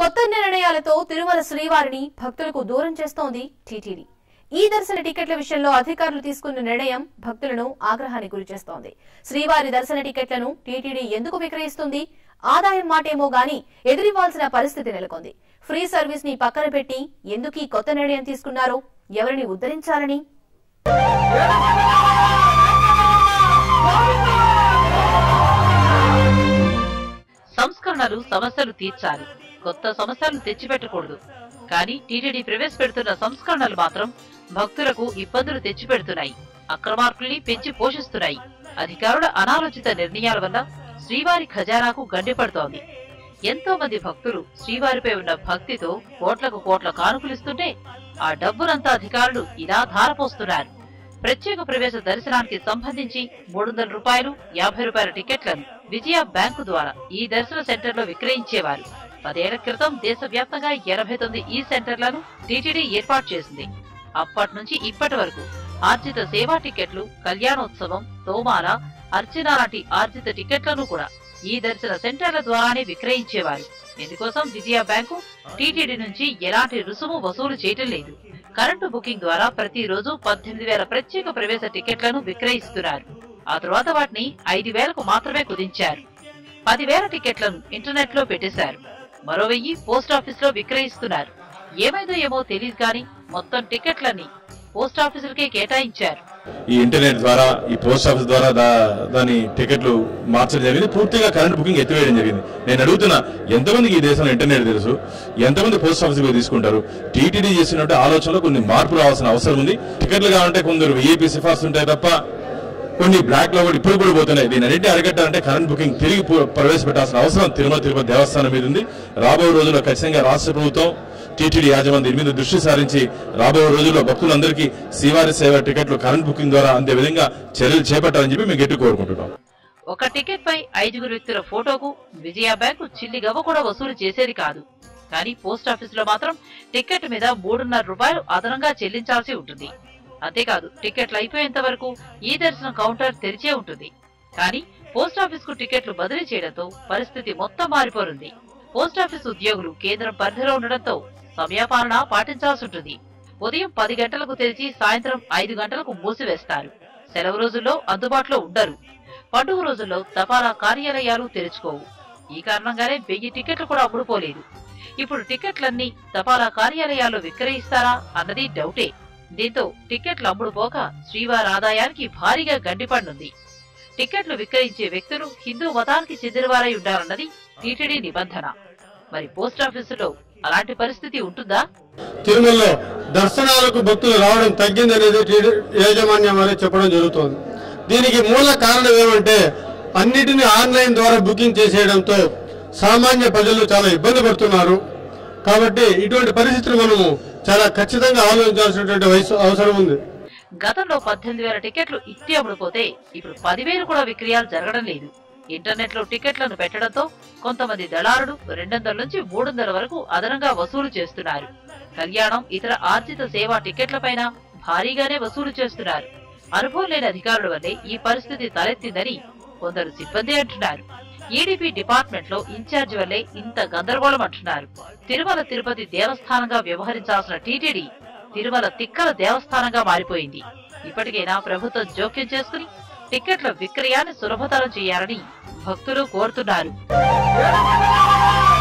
కొత్త నిర్ణయాలతో తిరుమల శ్రీవారిని భక్తులకు దూరం చేస్తోంది టీటీడీ ఈ దర్శన టికెట్ల విషయంలో అధికారులు తీసుకున్న నిర్ణయం భక్తులను ఆగ్రహానికి గురిచేస్తోంది శ్రీవారి దర్శన టికెట్లను టీటీడీ ఎందుకు విక్రయిస్తుంది ఆదాయం మాటేమో గాని ఎదురివ్వాల్సిన పరిస్థితి నెలకొంది ఫ్రీ సర్వీస్ ని పక్కన పెట్టి ఎందుకు ఈ కొత్త నిర్ణయం తీసుకున్నారో ఎవరిని ఉద్ధరించాలని సంస్కరణలు సమస్యలు తీర్చాలి కొత్త సమస్యలు తెచ్చిపెట్టకూడదు కానీ టీటీడీ ప్రవేశపెడుతున్న సంస్కరణలు మాత్రం భక్తులకు ఇబ్బందులు తెచ్చిపెడుతున్నాయి అక్రమార్కుల్ని పెంచి పోషిస్తున్నాయి అధికారుల అనాలోచిత నిర్ణయాల వల్ల శ్రీవారి ఖజానాకు గండిపడుతోంది ఎంతో మంది భక్తులు శ్రీవారిపై ఉన్న భక్తితో కోట్లకు కోట్ల కానుకలిస్తుంటే ఆ డబ్బునంతా అధికారులు ఇలా ధారపోస్తున్నారు ప్రత్యేక ప్రవేశ దర్శనానికి సంబంధించి మూడు వందల రూపాయలు యాభై రూపాయల టికెట్లను విజయ బ్యాంకు ద్వారా ఈ దర్శన సెంటర్లో విక్రయించేవారు పదేళ్ల క్రితం దేశవ్యాప్తంగా ఎనభై తొమ్మిది ఈ సెంటర్లను టీటీడీ ఏర్పాటు చేసింది అప్పటి నుంచి ఇప్పటి వరకు ఆర్జిత సేవా టికెట్లు కళ్యాణోత్సవం తోమాల అర్చన లాంటి ఆర్జిత టికెట్లను కూడా ఈ దర్శన సెంటర్ల ద్వారానే విక్రయించేవారు ఇందుకోసం విజయ బ్యాంకు టీటీడీ నుంచి ఎలాంటి రుసుము వసూలు చేయటం లేదు కరెంటు బుకింగ్ ద్వారా ప్రతిరోజు పద్దెనిమిది వేల ప్రత్యేక ప్రవేశ టికెట్లను విక్రయిస్తున్నారు ఆ తర్వాత వాటిని ఐదు వేలకు మాత్రమే కుదించారు పదివేల టికెట్లను ఇంటర్నెట్ లో పెట్టేశారు మరో వెయ్యి పోస్ట్ ఆఫీస్ లో విక్రయిస్తున్నారు ఏమైందో ఏమో తెలియదు కానీ మొత్తం టికెట్లన్నీ పోస్ట్ ఆఫీసులకే కేటాయించారు ఈ ఇంటర్నెట్ ద్వారా ఈ పోస్ట్ ఆఫీస్ ద్వారా దా- దాని టికెట్లు మార్చడం జరిగింది పూర్తిగా కరెంట్ బుకింగ్ ఎత్తివేయడం జరిగింది నేను అడుగుతున్నా ఎంతమందికి ఈ దేశంలో ఇంటర్నెట్ తెలుసు ఎంతమంది పోస్ట్ ఆఫీస్ పోయి తీసుకుంటారు టీటీడీ చేసినట్టు ఆలోచనలో కొన్ని మార్పు రావాల్సిన అవసరం ఉంది టికెట్లు కావాలంటే కొందరు విఐపీ సిఫార్సు ఉంటాయి తప్ప కొన్ని బ్లాక్ లో కూడా ఇప్పుడు కూడా పోతున్నాయి దీని అన్నింటి అరికట్టాలంటే కరెంట్ బుకింగ్ తిరిగి పు- ప్రవేశపెట్టాల్సిన అవసరం తిరుమల తిరుపతి దేవస్థానం మీద ఉంది రాబోయే రోజుల్లో ఖచ్చితంగా రాష్ట్ర ప్రభుత్వం టీటీడీ యాజమాన్యం దీని మీద దృష్టి సారించి రాబోయే రోజుల్లో భక్తులందరికీ శ్రీవారి సేవ టికెట్లు కరెంట్ బుకింగ్ ద్వారా అందే విధంగా చర్యలు చేపట్టాలని చెప్పి మేము గట్టి కోరుకుంటున్నాం ఒక టికెట్ పై ఐదుగురు వ్యక్తుల ఫోటోకు విజయ బ్యాంకు చిల్లి గవ్వ కూడా వసూలు చేసేది కాదు కానీ పోస్ట్ ఆఫీస్ లో మాత్రం టికెట్ మీద మూడున్నర రూపాయలు అదనంగా చెల్లించాల్సి ఉంటుంది అంతేకాదు టికెట్లు అయిపోయేంత వరకు ఈ దర్శనం కౌంటర్ తెరిచే ఉంటుంది కానీ పోస్ట్ ఆఫీస్ కు టికెట్లు బదిలీ చేయడంతో పరిస్థితి మొత్తం మారిపోనుంది పోస్ట్ ఆఫీస్ ఉద్యోగులు కేంద్రం పరిధిలో ఉండడంతో సమయపాలన పాటించాల్సి ఉంటుంది ఉదయం పది గంటలకు తెరిచి సాయంత్రం ఐదు గంటలకు మూసివేస్తారు సెలవు రోజుల్లో అందుబాటులో ఉండరు పండుగ రోజుల్లో తపాలా కార్యాలయాలు తెరుచుకోవు ఈ కారణంగానే వెయ్యి టికెట్లు కూడా అమ్ముడుపోలేదు ఇప్పుడు టికెట్లన్నీ తపాలా కార్యాలయాల్లో విక్రయిస్తారా అన్నది డౌటే దీంతో టికెట్లు అమ్ముడుపోక శ్రీవారి ఆదాయానికి భారీగా గండిపడనుంది టికెట్లు విక్రయించే వ్యక్తులు హిందూ మతానికి చెందినవారై ఉండాలన్నది టీటీడీ నిబంధన మరి పోస్ట్ ఆఫీసులో అలాంటి పరిస్థితి ఉంటుందా తిరుమలలో దర్శనాలకు భక్తులు రావడం తగ్గిందనేది టీడీ యాజమాన్యం అనేది చెప్పడం జరుగుతోంది దీనికి మూల కారణం ఏమంటే అన్నిటిని ఆన్లైన్ ద్వారా బుకింగ్ చేసేయడంతో సామాన్య ప్రజలు చాలా ఇబ్బంది పడుతున్నారు కాబట్టి ఇటువంటి పరిస్థితులు మనము చాలా ఖచ్చితంగా ఆలోచించాల్సినటువంటి వయసు అవసరం ఉంది గతంలో పద్దెనిమిది వేల టికెట్లు ఇట్టి అమ్ముడుపోతే ఇప్పుడు పదివేలు కూడా విక్రయాలు జరగడం లేదు ఇంటర్నెట్ లో టికెట్లను పెట్టడంతో కొంతమంది దళారులు రెండొందల నుంచి మూడు వందల వరకు అదనంగా వసూలు చేస్తున్నారు కళ్యాణం ఇతర ఆర్జిత సేవా టికెట్లపైన భారీగానే వసూలు చేస్తున్నారు అనుభవం లేని అధికారుల వల్లే ఈ పరిస్థితి తలెత్తిందని కొందరు సిబ్బంది అంటున్నారు ఈడీపీ డిపార్ట్మెంట్ లో ఇన్ఛార్జ్ వల్లే ఇంత గందరగోళం అంటున్నారు తిరుమల తిరుపతి దేవస్థానంగా వ్యవహరించాల్సిన టీటీడీ తిరుమల తిక్కల దేవస్థానంగా మారిపోయింది ఇప్పటికైనా ప్రభుత్వం జోక్యం చేసుకుని టికెట్ల విక్రయాన్ని సులభతరం చేయాలని భక్తులు కోరుతున్నారు